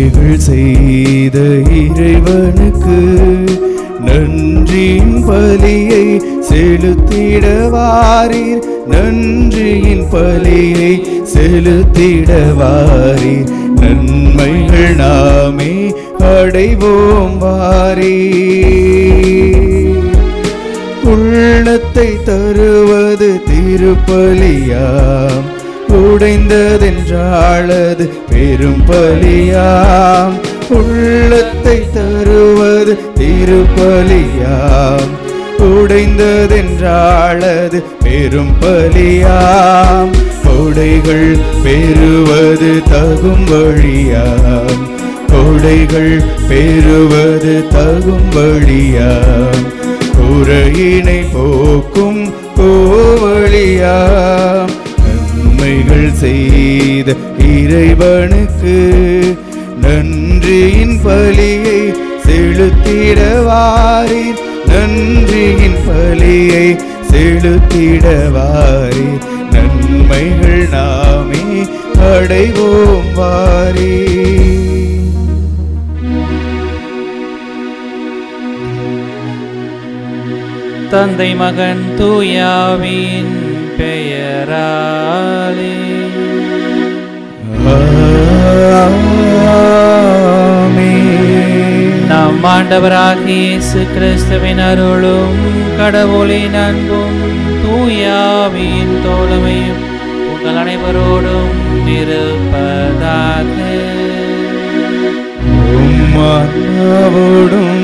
நன்மைகள் செய்த இறைவனுக்கு நன்றியின் பலியை செலுத்திடவாரீர் நன்றியின் பலியை செலுத்திடவாரீர் நன்மைகள் நாமே அடைவோம் வாரீர் உள்ளத்தை தருவது திருப்பலியாம் உடைந்ததென்றாளது பெரும் பலியாம் உள்ளத்தை தருவது திருப்பலியாம் உடைந்ததென்றாளது பெரும் பலியாம் கொடைகள் பெறுவது தகும் வழியாம் கொடைகள் பெறுவது தகும் வழியாம் குறையினை போக்கும் கோவழியாம் நன்மைகள் செய்த இறைவனுக்கு நன்றியின் பலியை செலுத்திடவாரீர் நன்றியின் பலியை செலுத்திடவாரீர் நன்மைகள் நாமே அடைவோம் வாரீர் தந்தை மகன் தூயாவின் பெயராலே ஆமென். நம் ஆண்டவராகிய இயேசு கிறிஸ்துவின் அருளும் கடவுளின் அன்பும் தூயாவின் தோழமையும் உங்கள் அனைவரோடும் இருப்பதாக உம் ஆன்மாவோடும்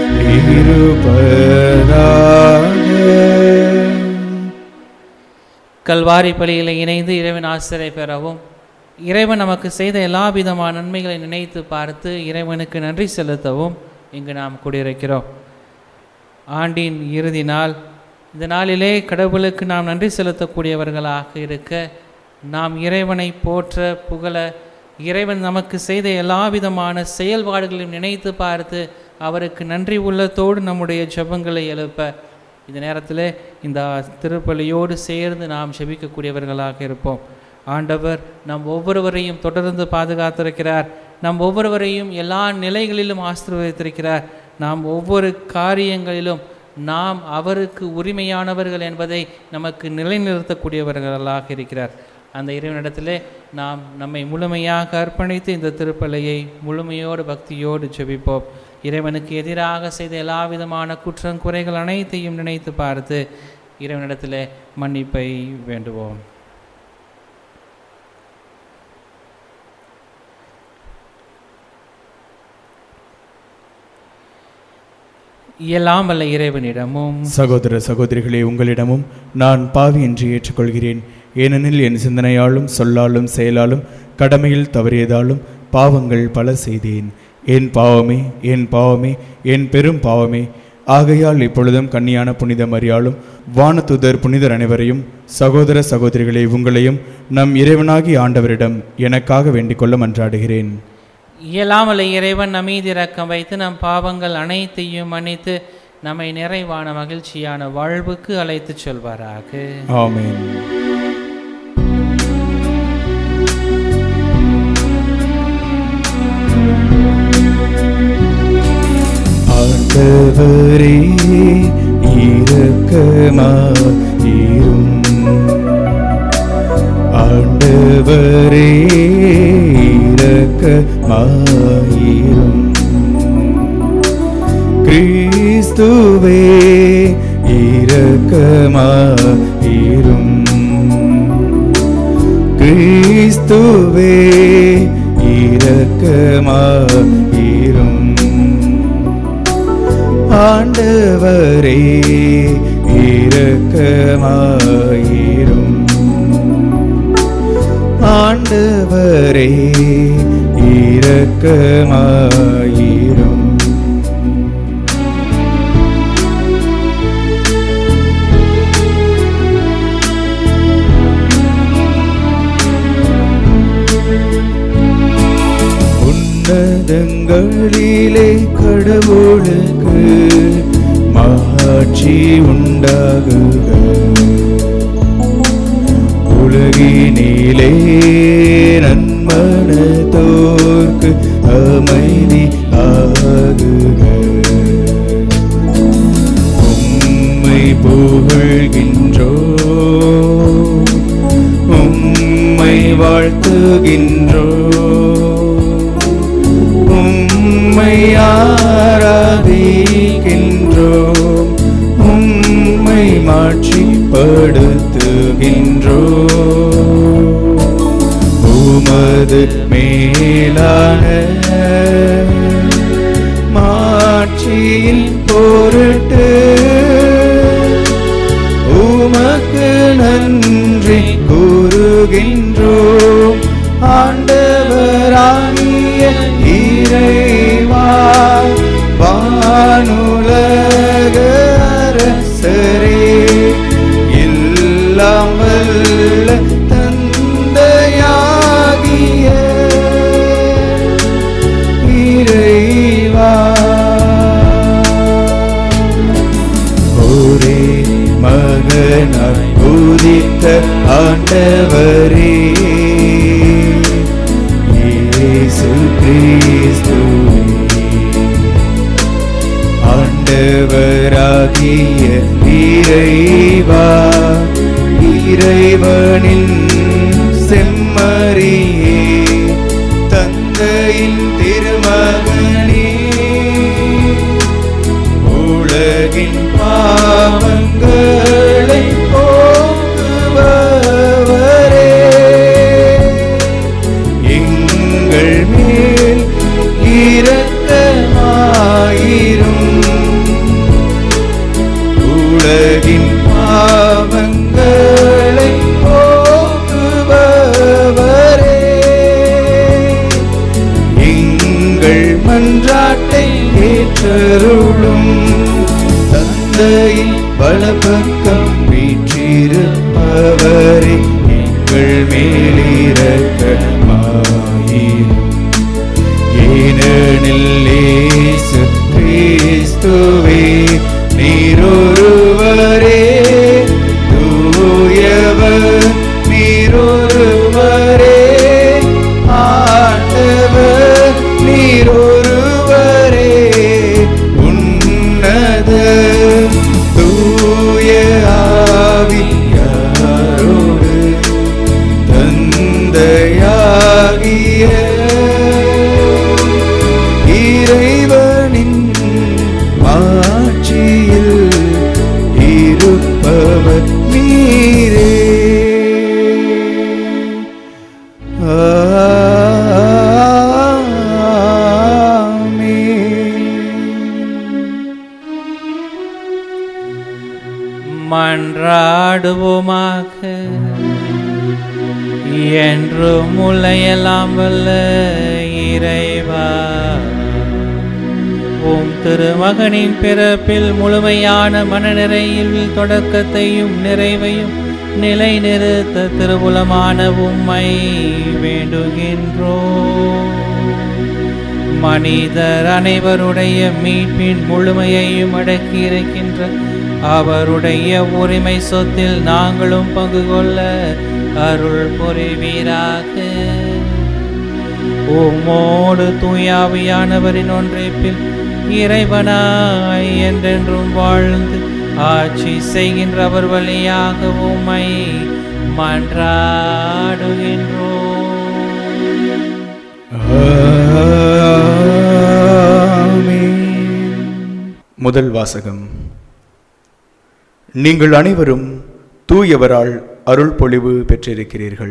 இருப்பதாக கல்வாரி பலியில் இணைந்து இறைவன் ஆசிரியை பெறவும் இறைவன் நமக்கு செய்த எல்லா விதமான நன்மைகளை நினைத்து பார்த்து இறைவனுக்கு நன்றி செலுத்தவும் இங்கு நாம் கூடியிருக்கிறோம் ஆண்டின் இறுதி நாள் இந்த நாளிலே கடவுளுக்கு நாம் நன்றி செலுத்தக்கூடியவர்களாக இருக்க நாம் இறைவனை போற்ற புகழ இறைவன் நமக்கு செய்த எல்லா விதமான செயல்பாடுகளையும் நினைத்து பார்த்து அவருக்கு நன்றி உள்ளத்தோடு நம்முடைய ஜெபங்களை எழுப்ப இந்த நேரத்தில் இந்த திருப்பலியோடு சேர்ந்து நாம் ஜெபிக்கக்கூடியவர்களாக இருப்போம் ஆண்டவர் நம் ஒவ்வொருவரையும் தொடர்ந்து பாதுகாத்திருக்கிறார் நம் ஒவ்வொருவரையும் எல்லா நிலைகளிலும் ஆசீர்வதித்திருக்கிறார் நாம் ஒவ்வொரு காரியங்களிலும் நாம் அவருக்கு உரிமையானவர்கள் என்பதை நமக்கு நிலைநிறுத்தக்கூடியவர்களாக இருக்கிறார் அந்த இறைவனிடத்திலே நாம் நம்மை முழுமையாக அர்ப்பணித்து இந்த திருப்பலியை முழுமையோடு பக்தியோடு ஜெபிப்போம் இறைவனுக்கு எதிராக செய்த எல்லா விதமான குற்றம் குறைகள் அனைத்தையும் நினைத்து பார்த்து இறைவனிடத்திலே மன்னிப்பை வேண்டுவோம் இயலாம் வல்ல இறைவனிடமும் சகோதர சகோதரிகளே உங்களிடமும் நான் பாவி என்று ஏற்றுக்கொள்கிறேன் ஏனெனில் என் சிந்தனையாலும் சொல்லாலும் செயலாலும் கடமையில் தவறியதாலும் பாவங்கள் பல செய்தேன் என் பாவமே என் பாவமே என் பெரும் பாவமே ஆகையால் இப்பொழுதும் கன்னியான புனித மரியாளும் வானதுதர் புனிதர் அனைவரையும் சகோதர சகோதரிகளே உங்களையும் நம் இறைவனாகி ஆண்டவரிடம் எனக்காக வேண்டிக்கொள்ள மன்றாடுகிறேன் இயலாமல இறைவன் நம்மீது இரக்கம் வைத்து நம் பாவங்கள் அனைத்தையும் மன்னித்து நம்மை நிறைவான மகிழ்ச்சியான வாழ்வுக்கு அழைத்துச் செல்வாராக ஆமென் ஆண்டவரே இரக்கமாயிரும் ஆண்டவரே இரக்கமாயிரும் கிறிஸ்துவே இரக்கமாயிரும் கிறிஸ்துவே இரக்கமாயிரும் ஆண்டவரே இரக்கமாயிரும் ஆண்டவரே இரக்கமாயிரும் உன்னதங்களிலே கடவுளுக்கு மாட்சி உண்டாகுக உலகினிலே நன்மனத்தோர்க்கு அமைதி ஆகுக உம்மை புகழ்கின்றோ உம்மை வாழ்த்துகின்றோ உம்மை ஆராதிக்கின்றோம் உம்மை மாட்சிப்படுத்துகின்றோ உமது மேலான மாட்சியின் பொருட்டு உமக்கு நன்றி கூறுகின்றோம் ஆண்டவராகிய இறைவா வானுலக அரசரே எல்லாம் வல்ல தந்தையாகிய இறைவா ஒரே மகனாய் உதித்த ஆண்டவரே இயேசு கிறிஸ்துவே ஆண்டவராகிய இறைவா இறைவனின் செம்மறியே தந்தையின் திருமகனே உலகின் பாவங்களை போக்குபவரே எங்கள் மேல் இரக்கமாயிரும் உலகின் பாவங்களை போக்குபவரே எங்கள் மன்றாட்டை ஏற்றருளும் தந்தையின் வலப்பக்கம் வீற்றிருப்பவரே எங்கள் மேலிரக்கமாயிரும் ஏனெனில் இயேசு கிறிஸ்துவே நீரொருவரே தூயவர் நீரொருவரே ஆண்டவர் நீரொருவரே உன்னத தூய ஆவியாரோடு தந்தையாகிய இறைவனின் ஆட்சியில் இருப்பவர் நீரே ஆமென். மன்றாடுவோமாக என்று முளையெல்லாம் வல்ல இறைவா உம் திருமகனின் பிறப்பில் முழுமையான மனநிறையில் தொடக்கத்தையும் நிறைவையும் நிலைநிறுத்த திருவுலமான உம்மை வேண்டுகின்றோ மனிதர் அனைவருடைய மீட்பின் முழுமையையும் அடக்கி இருக்கின்ற அவருடைய உரிமை சொத்தில் நாங்களும் பங்கு கொள்ள அருள் புரிவீராக உம்மோடு தூயாவியானவரின் ஒன்றைப்பில் இறைவனாய் என்றென்றும் வாழ்ந்து ஆட்சி செய்கின்ற அவர் வழியாக உம்மை மன்றாடுகின்றோம் முதல் வாசகம் நீங்கள் அனைவரும் தூயவரால் அருள் பொழிவு பெற்றிருக்கிறீர்கள்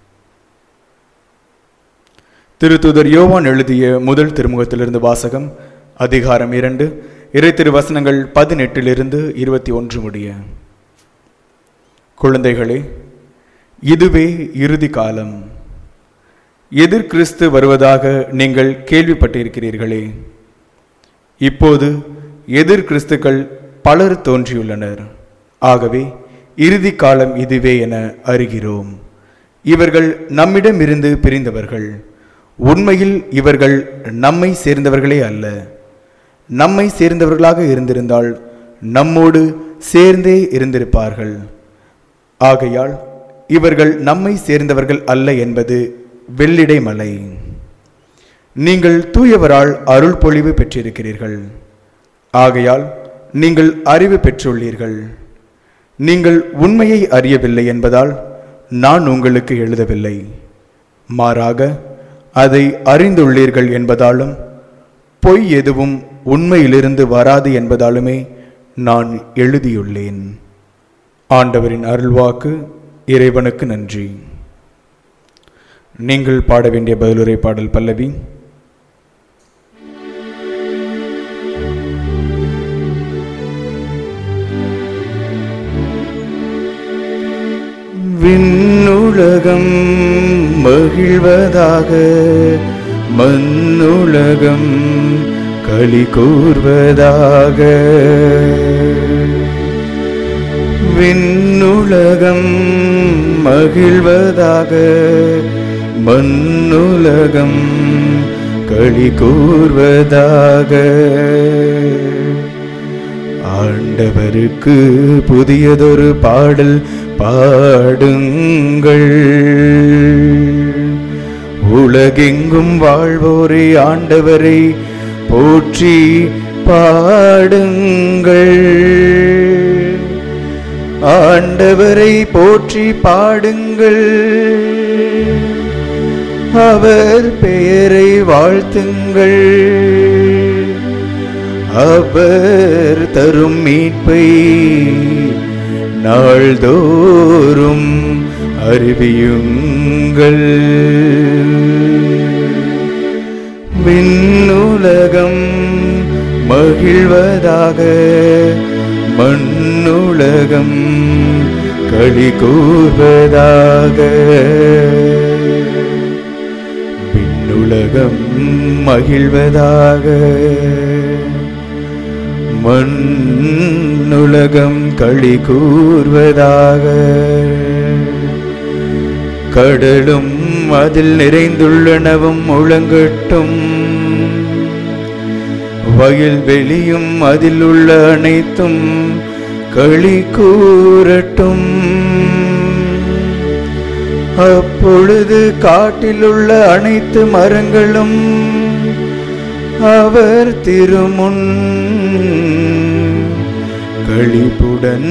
திருத்தூதர் யோவான் எழுதிய முதல் திருமுகத்திலிருந்து வாசகம் அதிகாரம் இரண்டு இறை திருவசனங்கள் பதினெட்டிலிருந்து இருபத்தி ஒன்று முடிய குழந்தைகளே இதுவே இறுதி காலம் எதிர் கிறிஸ்து வருவதாக நீங்கள் கேள்விப்பட்டிருக்கிறீர்களே இப்போது எதிர் கிறிஸ்துக்கள் பலர் தோன்றியுள்ளனர் ஆகவே இறுதி காலம் இதுவே என அறிகிறோம் இவர்கள் நம்மிடமிருந்து பிரிந்தவர்கள் உண்மையில் இவர்கள் நம்மை சேர்ந்தவர்களே அல்ல நம்மை சேர்ந்தவர்களாக இருந்திருந்தால் நம்மோடு சேர்ந்தே இருந்திருப்பார்கள் ஆகையால் இவர்கள் நம்மை சேர்ந்தவர்கள் அல்ல என்பது வெள்ளிடை மலை நீங்கள் தூயவரால் அருள் பொழிவு பெற்றிருக்கிறீர்கள் ஆகையால் நீங்கள் அறிவு பெற்றுள்ளீர்கள் நீங்கள் உண்மையை அறியவில்லை என்பதால் நான் உங்களுக்கு எழுதவில்லை மாறாக அதை அறிந்துள்ளீர்கள் என்பதாலும் பொய் எதுவும் உண்மையிலிருந்து வராது என்பதாலுமே நான் எழுதியுள்ளேன் ஆண்டவரின் அருள்வாக்கு இறைவனுக்கு நன்றி நீங்கள் பாட வேண்டிய பதிலுரை பாடல் பல்லவி விண்ணுலகம் மகிழ்வதாக மண்ணுலகம் களி கூர்வதாக விண்ணுலகம் மகிழ்வதாக மண்ணுலகம் களி கூர்வதாக ஆண்டவருக்கு புதியதொரு பாடல் பாடுங்கள் உலகெங்கும் வாழ்வோரே ஆண்டவரை போற்றி பாடுங்கள் ஆண்டவரை போற்றி பாடுங்கள் அவர் பெயரை வாழ்த்துங்கள் அவர் தரும் மீட்பை நாள்தோறும் அறிவியுங்கள் விண்ணுலகம் மகிழ்வதாக மண்ணுலகம் களி கூர்வதாக விண்ணுலகம் மகிழ்வதாக மண்ணுலகம் களி கூர்வதாக கடலும் அதில் நிறைந்துள்ளனவும் முழங்கட்டும் வயல்வெளியும் அதில் உள்ள அனைத்தும் களி கூறட்டும் அப்பொழுது காட்டிலுள்ள அனைத்து மரங்களும் அவர் திருமுன் களிப்புடன்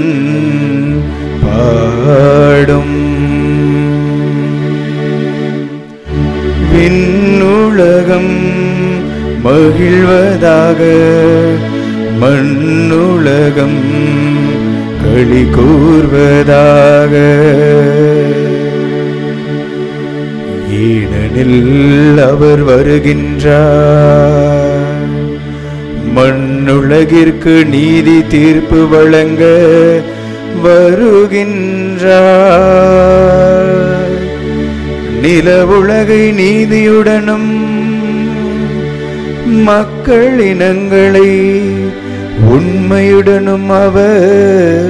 பாடும் விண்ணுலகம் மகிழ்வதாக மண்ணுலகம் களி கூர்வதாக ஏனெனில் அவர் வருகின்றார் மண்ணுலகிற்கு நீதி தீர்ப்பு வழங்க வருகின்றார் நில உலகை நீதியுடனும் மக்கள் இனங்களை உண்மையுடனும் அவர்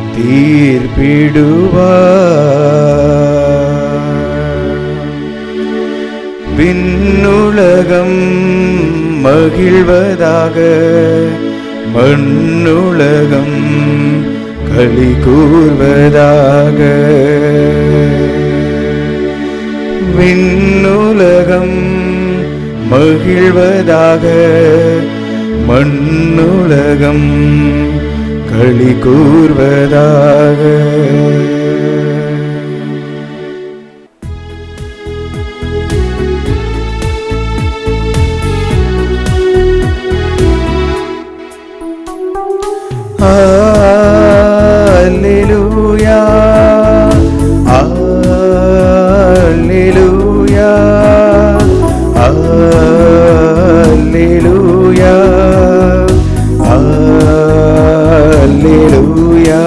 தீர்ப்பிடுவார் விண்ணுலகம் மகிழ்வதாக மண்ணுலகம் களி கூர்வதாக விண்ணுலகம் மகிழ்வதாக மண்ணுலகம் களி கூர்வதாக Alleluia. Alleluia. Alleluia. Alleluia.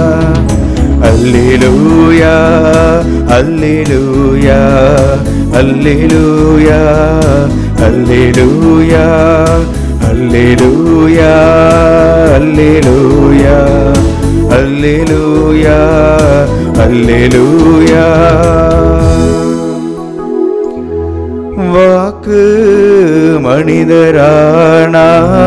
Alleluia. Alleluia. Alleluia. Alleluia. Alleluia. Alleluia. Alleluia. Alleluia. வாக்கு மனிதரானா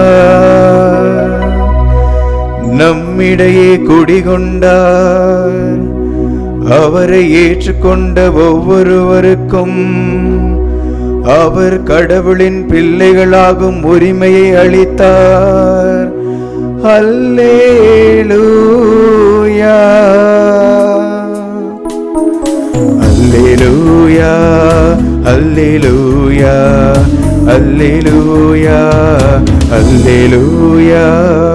நம்மிடையே குடிகொண்டார் அவரை ஏற்றுக்கொண்ட ஒவ்வொருவருக்கும் அவர் கடவுளின் பிள்ளைகளாகும் உரிமையை அளித்தார் அல்லேலூயா அல்லேலூயா அல்லேலூயா அல்லேலூயா அல்லேலூயா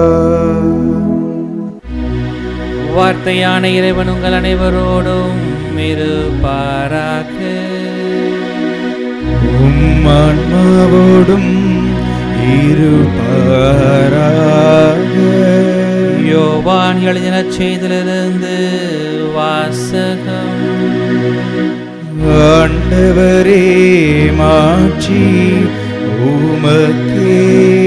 வார்த்தையான இறைவன் உங்கள் அனைவரோடும் இருப்பாராக உம் ஆன்மாவோடும் இருப்பாராக யோவான் எழுதின செய்திலிருந்து வாசகம் ஆண்டவரே மாட்சி உமக்கே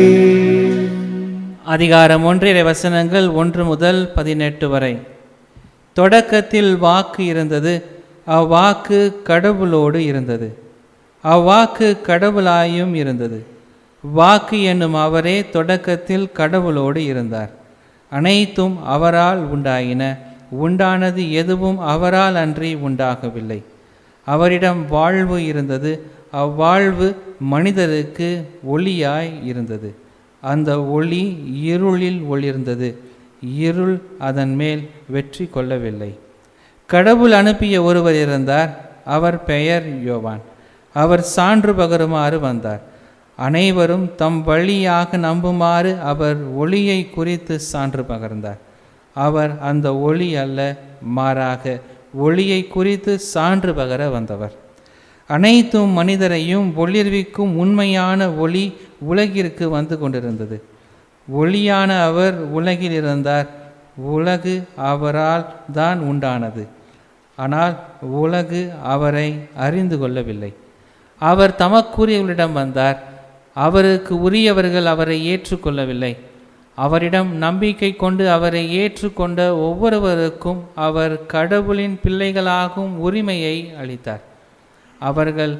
அதிகாரம் ஒன்றிய வசனங்கள் ஒன்று முதல் பதினெட்டு வரை தொடக்கத்தில் வாக்கு இருந்தது அவ்வாக்கு கடவுளோடு இருந்தது அவ்வாக்கு கடவுளாயும் இருந்தது வாக்கு என்னும் அவரே தொடக்கத்தில் கடவுளோடு இருந்தார் அனைத்தும் அவரால் உண்டாயின உண்டானது எதுவும் அவரால் அன்றி உண்டாகவில்லை அவரிடம் வாழ்வு இருந்தது அவ்வாழ்வு மனிதருக்கு ஒளியாய் இருந்தது அந்த ஒளி இருளில் ஒளிர்ந்தது இருள் அதன் மேல் வெற்றி கொள்ளவில்லை கடவுள் அனுப்பிய ஒருவர் இருந்தார் அவர் பெயர் யோவான் அவர் சான்று பகருமாறு வந்தார் அனைவரும் தம் வழியாக நம்புமாறு அவர் ஒளியை குறித்து சான்று பகர்ந்தார் அவர் அந்த ஒளி அல்ல மாறாக ஒளியை குறித்து சான்று பகர வந்தவர் அனைத்தும் மனிதரையும் ஒளிர்விக்கும் உண்மையான ஒளி உலகிற்கு வந்து கொண்டிருந்தது ஒளியான அவர் உலகில் இருந்தார் உலகு அவரால் தான் உண்டானது ஆனால் உலகு அவரை அறிந்து கொள்ளவில்லை அவர் தமக்குரியவர்களிடம் வந்தார் அவருக்கு உரியவர்கள் அவரை ஏற்றுக்கொள்ளவில்லை அவரிடம் நம்பிக்கை கொண்டு அவரை ஏற்றுக்கொண்ட ஒவ்வொருவருக்கும் அவர் கடவுளின் பிள்ளைகளாகும் உரிமையை அளித்தார் அவர்கள்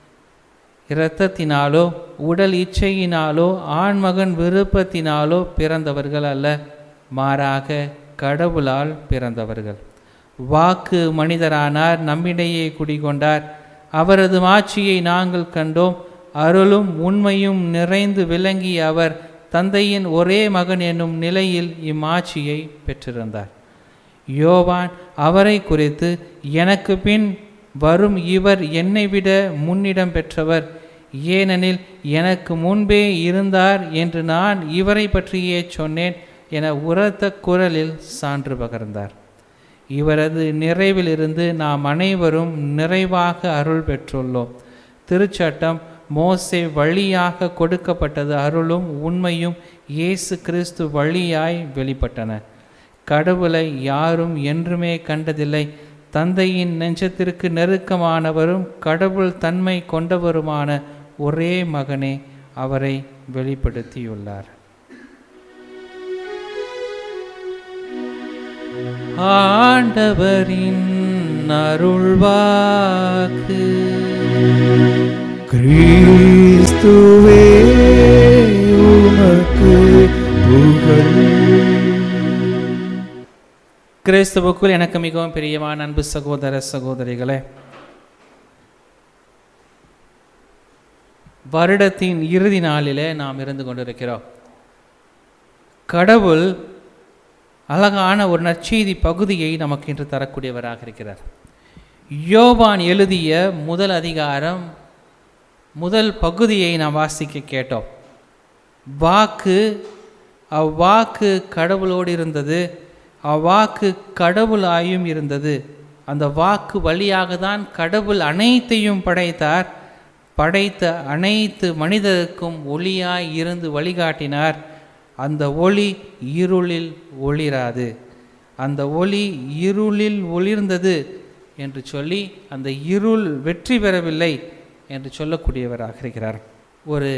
இரத்தத்தினாலோ உடல் இச்சையினாலோ ஆண்மகன் விருப்பத்தினாலோ பிறந்தவர்கள் அல்ல மாறாக கடவுளால் பிறந்தவர்கள் வாக்கு மனிதரானார் நம்மிடையே குடிகொண்டார் அவரது மாட்சியை நாங்கள் கண்டோம் அருளும் உண்மையும் நிறைந்து விளங்கிய அவர் தந்தையின் ஒரே மகன் என்னும் நிலையில் இம்மாட்சியை பெற்றிருந்தார் யோவான் அவரை குறித்து எனக்கு பின் வரும் இவர் என்னை விட முன்னிடம் பெற்றவர் ஏனெனில் எனக்கு முன்பே இருந்தார் என்று நான் இவரை பற்றியே சொன்னேன் என உரத்த குரலில் சான்று பகர்ந்தார் இவரது நிறைவிலிருந்து நாம் அனைவரும் நிறைவாக அருள் பெற்றுள்ளோம் திருச்சட்டம் மோசே வழியாக கொடுக்கப்பட்டது அருளும் உண்மையும் இயேசு கிறிஸ்து வழியாய் வெளிப்பட்டன கடவுளை யாரும் என்றுமே கண்டதில்லை தந்தையின் நெஞ்சத்திற்கு நெருக்கமானவரும் கடவுள் தன்மை கொண்டவருமான ஒரே மகனே அவரை வெளிப்படுத்தியுள்ளார் ஆண்டவரின் அருள்வாக்கு கிறிஸ்துவே உமக்கு புகழ் கிறிஸ்துவுக்குள் எனக்கு மிகவும் பிரியமான அன்பு சகோதர சகோதரிகளே வருடத்தின் இறுதி நாளிலே நாம் இருந்து கொண்டிருக்கிறோம் கடவுள் அழகான ஒரு நற்செய்தி பகுதியை நமக்கு இன்று தரக்கூடியவராக இருக்கிறார் யோவான் எழுதிய முதல் அதிகாரம் முதல் பகுதியை நாம் வாசிக்க கேட்டோம் வாக்கு அவ்வாக்கு கடவுளோடு இருந்தது அவ்வாக்கு கடவுளாயும் இருந்தது அந்த வாக்கு வழியாக தான் கடவுள் அனைத்தையும் படைத்தார் படைத்த அனைத்து மனிதருக்கும் ஒளியாய் இருந்து வழிகாட்டினார் அந்த ஒளி இருளில் ஒளிராது அந்த ஒளி இருளில் ஒளிர்ந்தது என்று சொல்லி அந்த இருள் வெற்றி பெறவில்லை என்று சொல்லக்கூடியவராக இருக்கிறார் ஒரு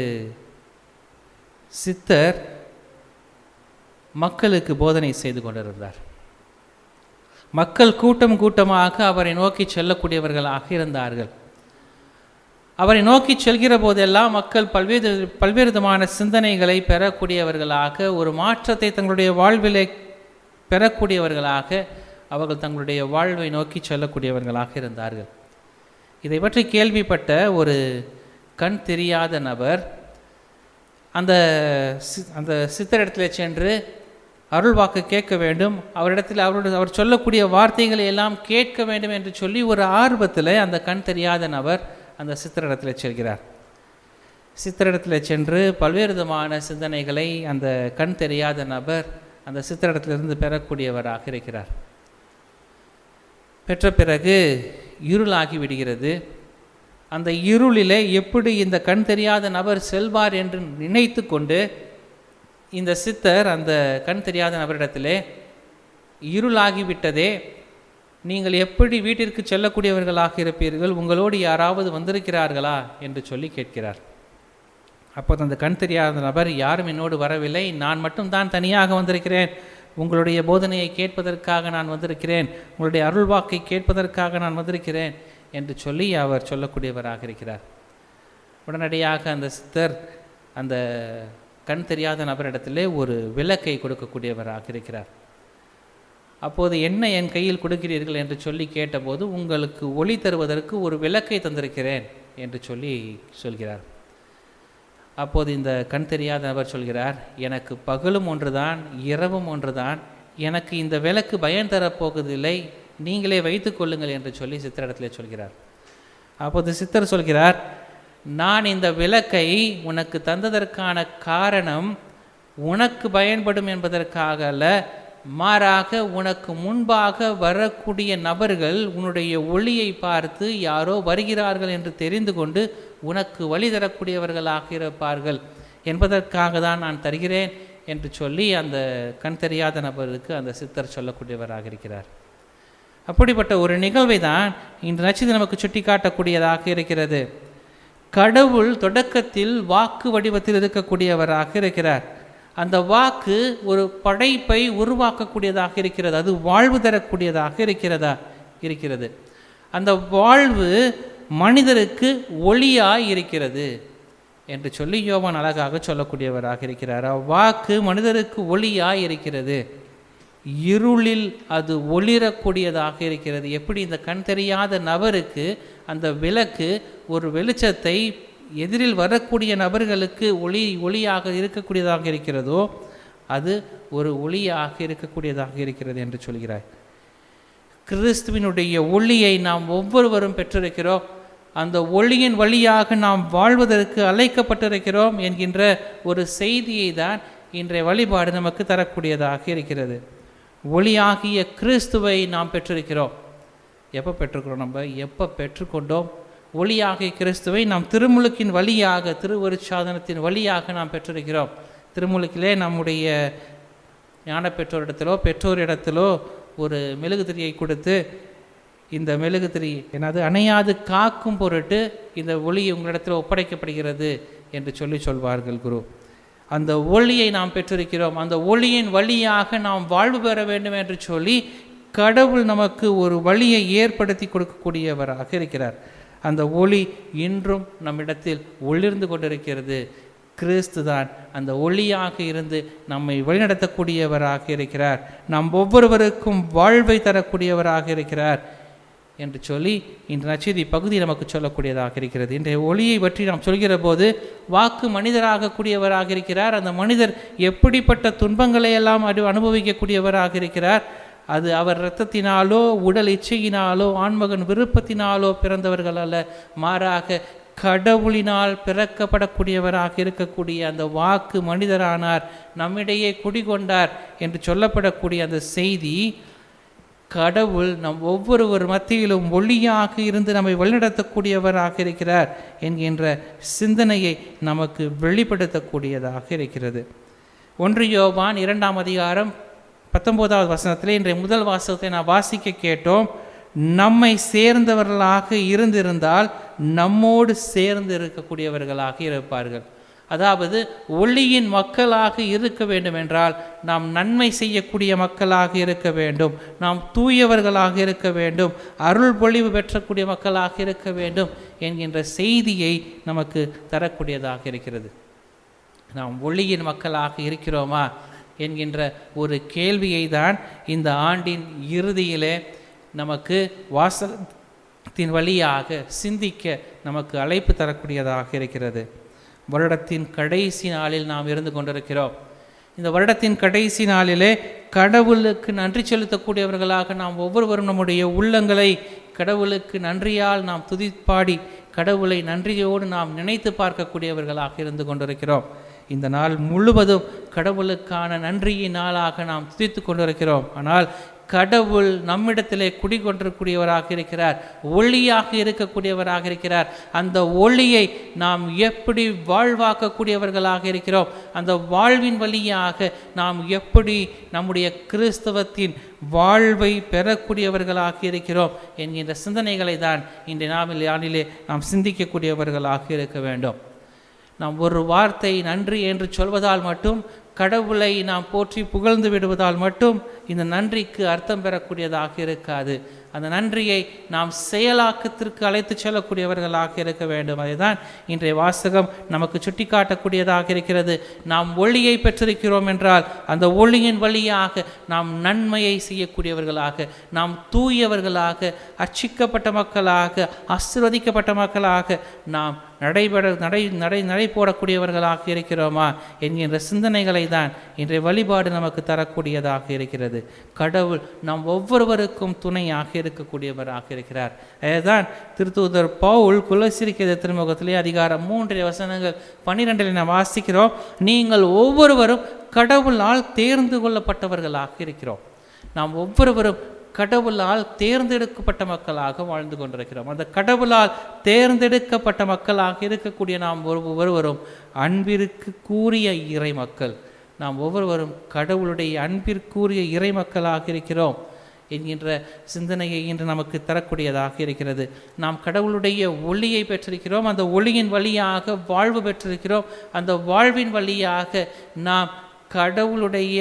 சித்தர் மக்களுக்கு போதனை செய்து கொண்டிருந்தார் மக்கள் கூட்டம் கூட்டமாக அவரை நோக்கி செல்லக்கூடியவர்களாக இருந்தார்கள் அவரை நோக்கி செல்கிற போதெல்லாம் மக்கள் பல்வேறு பல்வேறு விதமான சிந்தனைகளை பெறக்கூடியவர்களாக ஒரு மாற்றத்தை தங்களுடைய வாழ்விலே பெறக்கூடியவர்களாக அவர்கள் தங்களுடைய வாழ்வை நோக்கி செல்லக்கூடியவர்களாக இருந்தார்கள் இதை பற்றி கேள்விப்பட்ட ஒரு கண் தெரியாத நபர் அந்த சி- அந்த சித்தரிடத்தில் சென்று அருள் வாக்கு கேட்க வேண்டும் அவரிடத்தில் அவருடைய அவர் சொல்லக்கூடிய வார்த்தைகளை எல்லாம் கேட்க வேண்டும் என்று சொல்லி ஒரு ஆர்வத்தில் அந்த கண் தெரியாத நபர் அந்த சித்தரிடத்தில் செல்கிறார் சித்தரிடத்தில் சென்று பல்வேறு விதமான சிந்தனைகளை அந்த கண் தெரியாத நபர் அந்த சித்தரிடத்திலிருந்து பெறக்கூடியவராக இருக்கிறார் பெற்ற பிறகு இருளாகி விடுகிறது அந்த இருளிலே எப்படி இந்த கண் தெரியாத நபர் செல்வார் என்று நினைத்து கொண்டு இந்த சித்தர் அந்த கண் தெரியாத நபரிடத்திலே இருளாகிவிட்டதே நீங்கள் எப்படி வீட்டிற்கு செல்லக்கூடியவர்களாக இருப்பீர்கள் உங்களோடு யாராவது வந்திருக்கிறார்களா என்று சொல்லி கேட்கிறார் அப்போது அந்த கண் தெரியாத நபர் யாரும் என்னோடு வரவில்லை நான் மட்டும்தான் தனியாக வந்திருக்கிறேன் உங்களுடைய போதனையை கேட்பதற்காக நான் வந்திருக்கிறேன் உங்களுடைய அருள்வாக்கை கேட்பதற்காக நான் வந்திருக்கிறேன் என்று சொல்லி அவர் சொல்லக்கூடியவராக இருக்கிறார் உடனடியாக அந்த சித்தர் அந்த கண் தெரியாத நபரிடத்திலே ஒரு விளக்கை கொடுக்கக்கூடியவராக இருக்கிறார் அப்போது என்ன என் கையில் கொடுக்கிறீர்கள் என்று சொல்லி கேட்டபோது உங்களுக்கு ஒளி தருவதற்கு ஒரு விளக்கை தந்திருக்கிறேன் என்று சொல்லி சொல்கிறார் அப்போது இந்த கண் தெரியாத நபர் சொல்கிறார் எனக்கு பகலும் ஒன்றுதான் இரவும் ஒன்றுதான் எனக்கு இந்த விளக்கு பயன் தரப்போவதில்லை நீங்களே வைத்துக் கொள்ளுங்கள் என்று சொல்லி சித்தரிடத்திலே சொல்கிறார் அப்போது சித்தர் சொல்கிறார் நான் இந்த விளக்கை உனக்கு தந்ததற்கான காரணம் உனக்கு பயன்படும் என்பதற்காக அல்ல மாறாக உனக்கு முன்பாக வரக்கூடிய நபர்கள் உன்னுடைய ஒளியை பார்த்து யாரோ வருகிறார்கள் என்று தெரிந்து கொண்டு உனக்கு வழி தரக்கூடியவர்களாக இருப்பார்கள் என்பதற்காக தான் நான் தருகிறேன் என்று சொல்லி அந்த கண் தெரியாத நபருக்கு அந்த சித்தர் சொல்லக்கூடியவராக இருக்கிறார் அப்படிப்பட்ட ஒரு நிகழ்வை தான் இந்த நட்சத்திரம் நமக்கு சுட்டி காட்டக்கூடியதாக இருக்கிறது கடவுள் தொடக்கத்தில் வாக்கு வடிவத்தில் இருக்கக்கூடியவராக இருக்கிறார் அந்த வாக்கு ஒரு படைப்பை உருவாக்கக்கூடியதாக இருக்கிறது அது வாழ்வு தரக்கூடியதாக இருக்கிறதா இருக்கிறது அந்த வாழ்வு மனிதருக்கு ஒளியாய் இருக்கிறது என்று சொல்லி யோவான் அழகாக சொல்லக்கூடியவராக இருக்கிறார் அவ்வாக்கு மனிதருக்கு ஒளியாய் இருக்கிறது இருளில் அது ஒளிரக்கூடியதாக இருக்கிறது எப்படி இந்த கண் தெரியாத நபருக்கு அந்த விளக்கு ஒரு வெளிச்சத்தை எதிரில் வரக்கூடிய நபர்களுக்கு ஒளி ஒளியாக இருக்கக்கூடியதாக இருக்கிறதோ அது ஒரு ஒளியாக இருக்கக்கூடியதாக இருக்கிறது என்று சொல்கிறார் கிறிஸ்துவினுடைய ஒளியை நாம் ஒவ்வொருவரும் பெற்றிருக்கிறோம் அந்த ஒளியின் வழியாக நாம் வாழ்வதற்கு அழைக்கப்பட்டிருக்கிறோம் என்கின்ற ஒரு செய்தியை தான் இன்றைய வழிபாடு நமக்கு தரக்கூடியதாக இருக்கிறது ஒளியாகிய கிறிஸ்துவை நாம் பெற்றிருக்கிறோம் எப்போ பெற்றுக்கிறோம் நம்ம எப்போ பெற்றுக்கொண்டோம் ஒளியாகிய கிறிஸ்துவை நாம் திருமுழுக்கின் வழியாக திருவருட்சாதனத்தின் வழியாக நாம் பெற்றிருக்கிறோம் திருமுழுக்கிலே நம்முடைய ஞான பெற்றோரிடத்திலோ பெற்றோரிடத்திலோ ஒரு மெழுகுதிரியை கொடுத்து இந்த மெழுகுதிரி என்னது அணையாது காக்கும் பொருட்டு இந்த ஒளி உங்களிடத்தில் ஒப்படைக்கப்படுகிறது என்று சொல்லி சொல்வார்கள் குரு அந்த ஒளியை நாம் பெற்றிருக்கிறோம் அந்த ஒளியின் வழியாக நாம் வாழ்வு பெற வேண்டும் என்று சொல்லி கடவுள் நமக்கு ஒரு வழியை ஏற்படுத்தி கொடுக்கக்கூடியவராக இருக்கிறார் அந்த ஒளி இன்றும் நம்மிடத்தில் ஒளிர்ந்து கொண்டிருக்கிறது கிறிஸ்து தான் அந்த ஒளியாக இருந்து நம்மை வழிநடத்தக்கூடியவராக இருக்கிறார் நாம் ஒவ்வொருவருக்கும் வாழ்வை தரக்கூடியவராக இருக்கிறார் என்று சொல்லி இந்த நச்செய்தி பகுதி நமக்கு சொல்லக்கூடியதாக இருக்கிறது இன்றைய ஒளியை பற்றி நாம் சொல்கிற போது வாக்கு மனிதராகக்கூடியவராக இருக்கிறார் அந்த மனிதர் எப்படிப்பட்ட துன்பங்களை எல்லாம் அனு அனுபவிக்கக்கூடியவராக இருக்கிறார் அது அவர் இரத்தத்தினாலோ உடல் இச்சையினாலோ ஆண்மகன் விருப்பத்தினாலோ பிறந்தவர்கள் அல்ல மாறாக கடவுளினால் பிறக்கப்படக்கூடியவராக இருக்கக்கூடிய அந்த வாக்கு மனிதரானார் நம்மிடையே குடிகொண்டார் என்று சொல்லப்படக்கூடிய அந்த செய்தி கடவுள் நம் ஒவ்வொருவர் மத்தியிலும் ஒளியாக இருந்து நம்மை வழிநடத்தக்கூடியவராக இருக்கிறார் என்கின்ற சிந்தனையை நமக்கு வெளிப்படுத்தக்கூடியதாக இருக்கிறது ஒன்று யோவான் இரண்டாம் அதிகாரம் பத்தொன்பதாவது வசனத்தில் இன்றைய முதல் வாசகத்தை நான் வாசிக்க கேட்டோம் நம்மை சேர்ந்தவர்களாக இருந்திருந்தால் நம்மோடு சேர்ந்து இருக்கக்கூடியவர்களாக இருப்பார்கள் அதாவது ஒளியின் மக்களாக இருக்க வேண்டும் என்றால் நாம் நன்மை செய்யக்கூடிய மக்களாக இருக்க வேண்டும் நாம் தூயவர்களாக இருக்க வேண்டும் அருள் பொழிவு பெற்றக்கூடிய மக்களாக இருக்க வேண்டும் என்கின்ற செய்தியை நமக்கு தரக்கூடியதாக இருக்கிறது நாம் ஒளியின் மக்களாக இருக்கிறோமா என்கின்ற ஒரு கேள்வியை தான் இந்த ஆண்டின் இறுதியிலே நமக்கு வாசல் தின் வழியாக சிந்திக்க நமக்கு அழைப்பு தரக்கூடியதாக இருக்கிறது வருடத்தின் கடைசி நாளில் நாம் இருந்து கொண்டிருக்கிறோம் இந்த வருடத்தின் கடைசி நாளிலே கடவுளுக்கு நன்றி செலுத்தக்கூடியவர்களாக நாம் ஒவ்வொருவரும் நம்முடைய உள்ளங்களை கடவுளுக்கு நன்றியால் நாம் துதிப்பாடி கடவுளை நன்றியோடு நாம் நினைத்து பார்க்கக்கூடியவர்களாக இருந்து கொண்டிருக்கிறோம் இந்த நாள் முழுவதும் கடவுளுக்கான நன்றியின் நாளாக நாம் துதித்து கொண்டிருக்கிறோம் ஆனால் கடவுள் நம்மிடத்திலே குடிகொண்டிருக்கூடியவராக இருக்கிறார் ஒளியாக இருக்கக்கூடியவராக இருக்கிறார் அந்த ஒளியை நாம் எப்படி வாழ்வாக்கக்கூடியவர்களாக இருக்கிறோம் அந்த வாழ்வின் வழியாக நாம் எப்படி நம்முடைய கிறிஸ்தவத்தின் வாழ்வை பெறக்கூடியவர்களாக இருக்கிறோம் என்கின்ற சிந்தனைகளை தான் இன்றைய நாமில் ஆண்டிலே நாம் சிந்திக்கக்கூடியவர்களாக இருக்க வேண்டும் நாம் ஒரு வார்த்தை நன்றி என்று சொல்வதால் மட்டும் கடவுளை நாம் போற்றி புகழ்ந்து விடுவதால் மட்டும் இந்த நன்றிக்கு அர்த்தம் பெறக்கூடியதாக இருக்காது அந்த நன்றியை நாம் செயலாக்கத்திற்கு அழைத்து செல்லக்கூடியவர்களாக இருக்க வேண்டும் அதுதான் இன்றைய வாசகம் நமக்கு சுட்டிக்காட்டக்கூடியதாக இருக்கிறது நாம் ஒளியை பெற்றிருக்கிறோம் என்றால் அந்த ஒளியின் வழியாக நாம் நன்மையை செய்யக்கூடியவர்களாக நாம் தூயவர்களாக அர்ச்சிக்கப்பட்ட மக்களாக ஆசிர்வதிக்கப்பட்ட மக்களாக நாம் நடைபெற நடை நடை நடை போடக்கூடியவர்களாக இருக்கிறோமா என்கின்ற சிந்தனைகளை தான் இன்றைய வழிபாடு நமக்கு தரக்கூடியதாக இருக்கிறது கடவுள் நாம் ஒவ்வொருவருக்கும் துணையாக இருக்கக்கூடியவராக இருக்கிறார் அதுதான் திருத்தூதர் பவுல் குலசிரிக்கிற திருமுகத்திலே அதிகாரம் மூன்றிய வசனங்கள் பன்னிரெண்டில் நாம் வாசிக்கிறோம் நீங்கள் ஒவ்வொருவரும் கடவுளால் தேர்ந்து கொள்ளப்பட்டவர்களாக இருக்கிறோம் நாம் ஒவ்வொருவரும் கடவுளால் தேர்ந்தெடுக்கப்பட்ட மக்களாக வாழ்ந்து கொண்டிருக்கிறோம் அந்த கடவுளால் தேர்ந்தெடுக்கப்பட்ட மக்களாக இருக்கக்கூடிய நாம் ஒவ்வொருவரும் அன்பிற்கு கூறிய இறை மக்கள் நாம் ஒவ்வொருவரும் கடவுளுடைய அன்பிற்குரிய இறை மக்களாக இருக்கிறோம் என்கின்ற சிந்தனையை இன்று நமக்கு தரக்கூடியதாக இருக்கிறது நாம் கடவுளுடைய ஒளியை பெற்றிருக்கிறோம் அந்த ஒளியின் வழியாக வாழ்வு பெற்றிருக்கிறோம் அந்த வாழ்வின் வழியாக நாம் கடவுளுடைய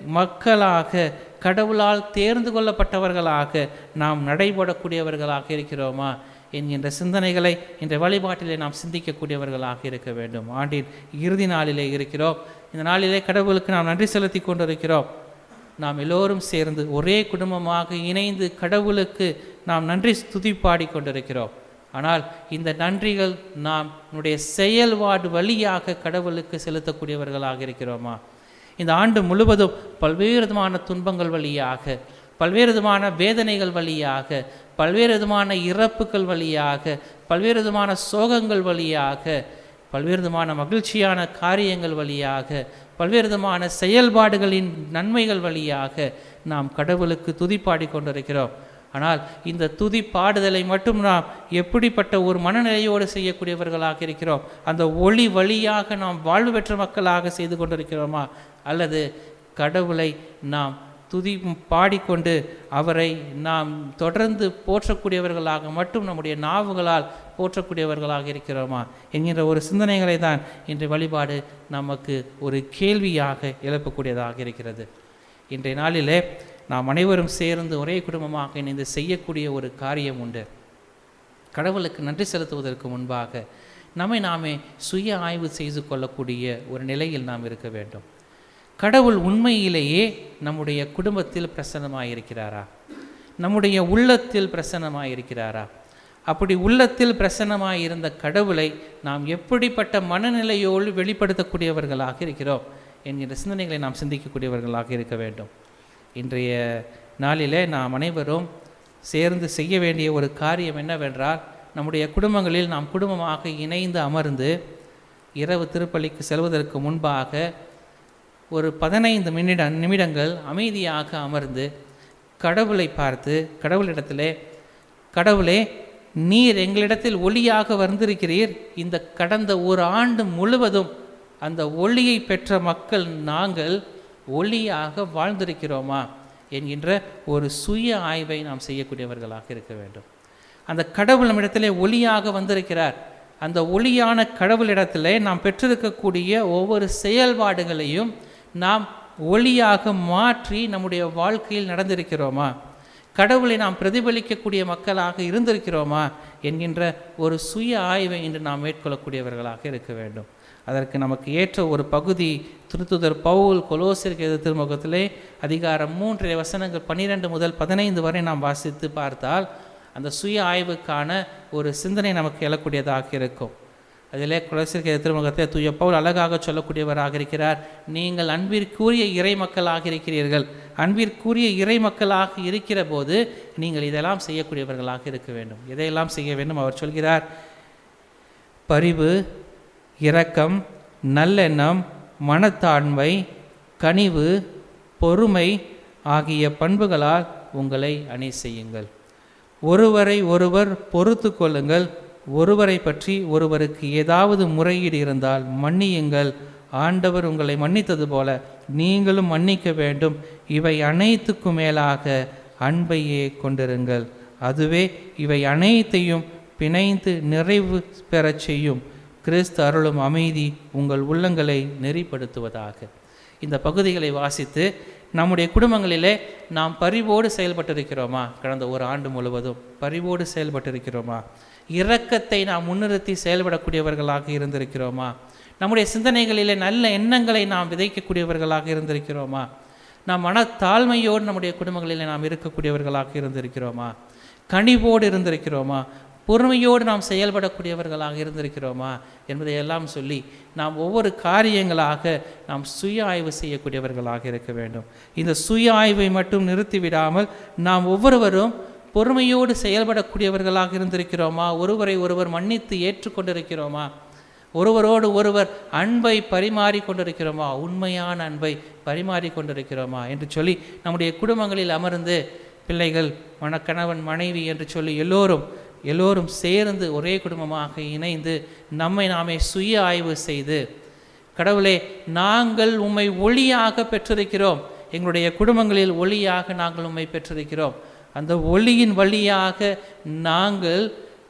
மக்களாக கடவுளால் தேர்ந்து கொள்ளப்பட்டவர்களாக நாம் நடைபெறக்கூடியவர்களாக இருக்கிறோமா என்கின்ற சிந்தனைகளை இந்த வழிபாட்டிலே நாம் சிந்திக்கக்கூடியவர்களாக இருக்க வேண்டும் ஆண்டின் இறுதி நாளிலே இருக்கிறோம் இந்த நாளிலே கடவுளுக்கு நாம் நன்றி செலுத்தி கொண்டிருக்கிறோம் நாம் எல்லோரும் சேர்ந்து ஒரே குடும்பமாக இணைந்து கடவுளுக்கு நாம் நன்றி ஸ்துதி பாடி கொண்டிருக்கிறோம் ஆனால் இந்த நன்றிகள் நாம் நம்முடைய செயல்பாடு வழியாக கடவுளுக்கு செலுத்தக்கூடியவர்களாக இருக்கிறோமா இந்த ஆண்டு முழுவதும் பல்வேறு விதமான துன்பங்கள் வழியாக பல்வேறு விதமான வேதனைகள் வழியாக பல்வேறு விதமான இறப்புகள் வழியாக பல்வேறு விதமான சோகங்கள் வழியாக பல்வேறு விதமான மகிழ்ச்சியான காரியங்கள் வழியாக பல்வேறு விதமான செயல்பாடுகளின் நன்மைகள் வழியாக நாம் கடவுளுக்கு துதிப்பாடி கொண்டிருக்கிறோம் ஆனால் இந்த துதி பாடுதலை மட்டும் நாம் எப்படிப்பட்ட ஒரு மனநிலையோடு செய்யக்கூடியவர்களாக இருக்கிறோம் அந்த ஒளி வழியாக நாம் வாழ்வு பெற்ற மக்களாக செய்து கொண்டிருக்கிறோமா அல்லது கடவுளை நாம் துதி பாடிக்கொண்டு அவரை நாம் தொடர்ந்து போற்றக்கூடியவர்களாக மட்டும் நம்முடைய நாவுகளால் போற்றக்கூடியவர்களாக இருக்கிறோமா என்கின்ற ஒரு சிந்தனைகளை தான் இன்றைய வழிபாடு நமக்கு ஒரு கேள்வியாக எழுப்பக்கூடியதாக இருக்கிறது இன்றைய நாளிலே நாம் அனைவரும் சேர்ந்து ஒரே குடும்பமாக இணைந்து செய்யக்கூடிய ஒரு காரியம் உண்டு கடவுளுக்கு நன்றி செலுத்துவதற்கு முன்பாக நம்மை நாமே சுய ஆய்வு செய்து கொள்ளக்கூடிய ஒரு நிலையில் நாம் இருக்க வேண்டும் கடவுள் உண்மையிலேயே நம்முடைய குடும்பத்தில் பிரசன்னமாயிருக்கிறாரா நம்முடைய உள்ளத்தில் பிரசன்னமாயிருக்கிறாரா அப்படி உள்ளத்தில் பிரசன்னமாயிருந்த கடவுளை நாம் எப்படிப்பட்ட மனநிலையோடு வெளிப்படுத்தக்கூடியவர்களாக இருக்கிறோம் என்கிற சிந்தனைகளை நாம் சிந்திக்கக்கூடியவர்களாக இருக்க வேண்டும் இன்றைய நாளிலே நாம் அனைவரும் சேர்ந்து செய்ய வேண்டிய ஒரு காரியம் என்னவென்றால் நம்முடைய குடும்பங்களில் நாம் குடும்பமாக இணைந்து அமர்ந்து இரவு திருப்பள்ளிக்கு செல்வதற்கு முன்பாக ஒரு பதினைந்து நிமிட நிமிடங்கள் அமைதியாக அமர்ந்து கடவுளை பார்த்து கடவுளிடத்திலே கடவுளே நீர் எங்களிடத்தில் ஒளியாக வந்திருக்கிறீர் இந்த கடந்த ஒரு ஆண்டு முழுவதும் அந்த ஒளியை பெற்ற மக்கள் நாங்கள் ஒளியாக வாழ்ந்திருக்கிறோமா என்கின்ற ஒரு சுய ஆய்வை நாம் செய்யக்கூடியவர்களாக இருக்க வேண்டும் அந்த கடவுள் நம்மிடத்திலே ஒளியாக வந்திருக்கிறார் அந்த ஒளியான கடவுளிடத்திலே நாம் பெற்றிருக்கக்கூடிய ஒவ்வொரு செயல்பாடுகளையும் நாம் ஒளியாக மாற்றி நம்முடைய வாழ்க்கையில் நடந்திருக்கிறோமா கடவுளை நாம் பிரதிபலிக்கக்கூடிய மக்களாக இருந்திருக்கிறோமா என்கின்ற ஒரு சுய ஆய்வை இன்று நாம் மேற்கொள்ளக்கூடியவர்களாக இருக்க வேண்டும் அதற்கு நமக்கு ஏற்ற ஒரு பகுதி திருத்துதர் பவுல் கொலோசிற்கு எதிர் திருமுகத்திலே அதிகாரம் மூன்று வசனங்கள் பன்னிரெண்டு முதல் பதினைந்து வரை நாம் வாசித்து பார்த்தால் அந்த சுய ஆய்வுக்கான ஒரு சிந்தனை நமக்கு எழக்கூடியதாக இருக்கும் அதிலே குலசிற்கிற திருமுகத்தை தூய பவுல் அழகாக சொல்லக்கூடியவராக இருக்கிறார் நீங்கள் அன்பிற்குரிய இறை மக்களாக இருக்கிறீர்கள் அன்பிற்குரிய இறை மக்களாக இருக்கிற போது நீங்கள் இதெல்லாம் செய்யக்கூடியவர்களாக இருக்க வேண்டும் இதையெல்லாம் செய்ய வேண்டும் அவர் சொல்கிறார் பரிவு இரக்கம் நல்லெண்ணம் மனத்தாண்மை கனிவு பொறுமை ஆகிய பண்புகளால் உங்களை அணி செய்யுங்கள் ஒருவரை ஒருவர் பொறுத்து கொள்ளுங்கள் ஒருவரை பற்றி ஒருவருக்கு ஏதாவது முறையீடு இருந்தால் மன்னியுங்கள் ஆண்டவர் உங்களை மன்னித்தது போல நீங்களும் மன்னிக்க வேண்டும் இவை அனைத்துக்கும் மேலாக அன்பையே கொண்டிருங்கள் அதுவே இவை அனைத்தையும் பிணைந்து நிறைவு பெறச் செய்யும் கிறிஸ்து அருளும் அமைதி உங்கள் உள்ளங்களை நெறிப்படுத்துவதாக இந்த பகுதிகளை வாசித்து நம்முடைய குடும்பங்களிலே நாம் பரிவோடு செயல்பட்டிருக்கிறோமா கடந்த ஒரு ஆண்டு முழுவதும் பரிவோடு செயல்பட்டிருக்கிறோமா இரக்கத்தை நாம் முன்னிறுத்தி செயல்படக்கூடியவர்களாக இருந்திருக்கிறோமா நம்முடைய சிந்தனைகளிலே நல்ல எண்ணங்களை நாம் விதைக்கக்கூடியவர்களாக இருந்திருக்கிறோமா நாம் மனத்தாழ்மையோடு நம்முடைய குடும்பங்களிலே நாம் இருக்கக்கூடியவர்களாக இருந்திருக்கிறோமா கனிவோடு இருந்திருக்கிறோமா பொறுமையோடு நாம் செயல்படக்கூடியவர்களாக இருந்திருக்கிறோமா என்பதை எல்லாம் சொல்லி நாம் ஒவ்வொரு காரியங்களாக நாம் சுய ஆய்வு செய்யக்கூடியவர்களாக இருக்க வேண்டும் இந்த சுய ஆய்வை மட்டும் நிறுத்திவிடாமல் நாம் ஒவ்வொருவரும் பொறுமையோடு செயல்படக்கூடியவர்களாக இருந்திருக்கிறோமா ஒருவரை ஒருவர் மன்னித்து ஏற்றுக்கொண்டிருக்கிறோமா ஒருவரோடு ஒருவர் அன்பை பரிமாறி கொண்டிருக்கிறோமா உண்மையான அன்பை பரிமாறி கொண்டிருக்கிறோமா என்று சொல்லி நம்முடைய குடும்பங்களில் அமர்ந்து பிள்ளைகள் மணக்கணவன் மனைவி என்று சொல்லி எல்லோரும் எல்லோரும் சேர்ந்து ஒரே குடும்பமாக இணைந்து நம்மை நாமே சுய ஆய்வு செய்து கடவுளே நாங்கள் உம்மை ஒளியாக பெற்றிருக்கிறோம் எங்களுடைய குடும்பங்களில் ஒளியாக நாங்கள் உம்மை பெற்றிருக்கிறோம் அந்த ஒளியின் வழியாக நாங்கள்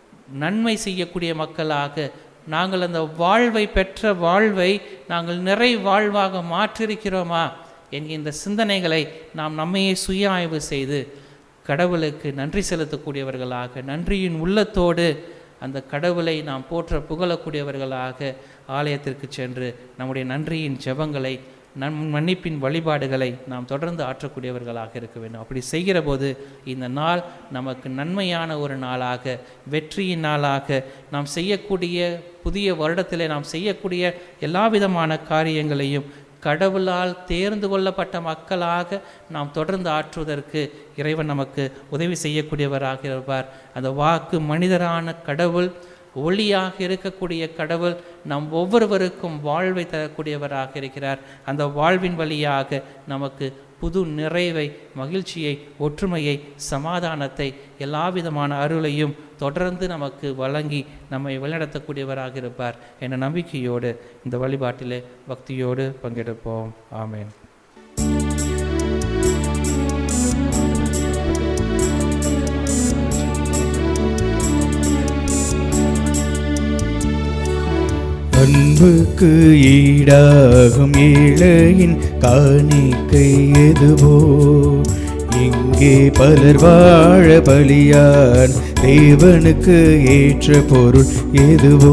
நன்மை செய்யக்கூடிய மக்களாக நாங்கள் அந்த வாழ்வை பெற்ற வாழ்வை நாங்கள் நிறை வாழ்வாக மாற்றிருக்கிறோமா என்கின்ற சிந்தனைகளை நாம் நம்மையே சுய ஆய்வு செய்து கடவுளுக்கு நன்றி செலுத்தக்கூடியவர்களாக நன்றியின் உள்ளத்தோடு அந்த கடவுளை நாம் போற்ற புகழக்கூடியவர்களாக ஆலயத்திற்கு சென்று நம்முடைய நன்றியின் ஜெபங்களை நன் மன்னிப்பின் வழிபாடுகளை நாம் தொடர்ந்து ஆற்றக்கூடியவர்களாக இருக்க வேண்டும் அப்படி செய்கிற போது இந்த நாள் நமக்கு நன்மையான ஒரு நாளாக வெற்றியின் நாளாக நாம் செய்யக்கூடிய புதிய வருடத்திலே நாம் செய்யக்கூடிய எல்லா விதமான காரியங்களையும் கடவுளால் தேர்ந்து கொள்ளப்பட்ட மக்களாக நாம் தொடர்ந்து ஆற்றுவதற்கு இறைவன் நமக்கு உதவி செய்யக்கூடியவராக இருப்பார் அந்த வாக்கு மனிதரான கடவுள் ஒளியாக இருக்கக்கூடிய கடவுள் நம் ஒவ்வொருவருக்கும் வாழ்வை தரக்கூடியவராக இருக்கிறார் அந்த வாழ்வின் வழியாக நமக்கு புது நிறைவை மகிழ்ச்சியை ஒற்றுமையை சமாதானத்தை எல்லா விதமான அருளையும் தொடர்ந்து நமக்கு வழங்கி நம்மை வழிநடத்தக்கூடியவராக இருப்பார் என்ற நம்பிக்கையோடு இந்த வழிபாட்டிலே பக்தியோடு பங்கெடுப்போம் ஆமேன் அன்புக்கு ஈடாகும் ஏழையின் காணிக்கை எதுவோ இங்கே பலர் வாழ பலியான் தேவனுக்கு ஏற்ற பொருள் எதுவோ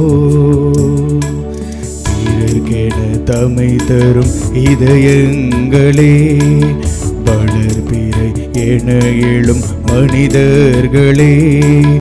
பிறர்க்கென தமை தரும் இதயங்களே வளர்பிறை என எழும் மனிதர்களே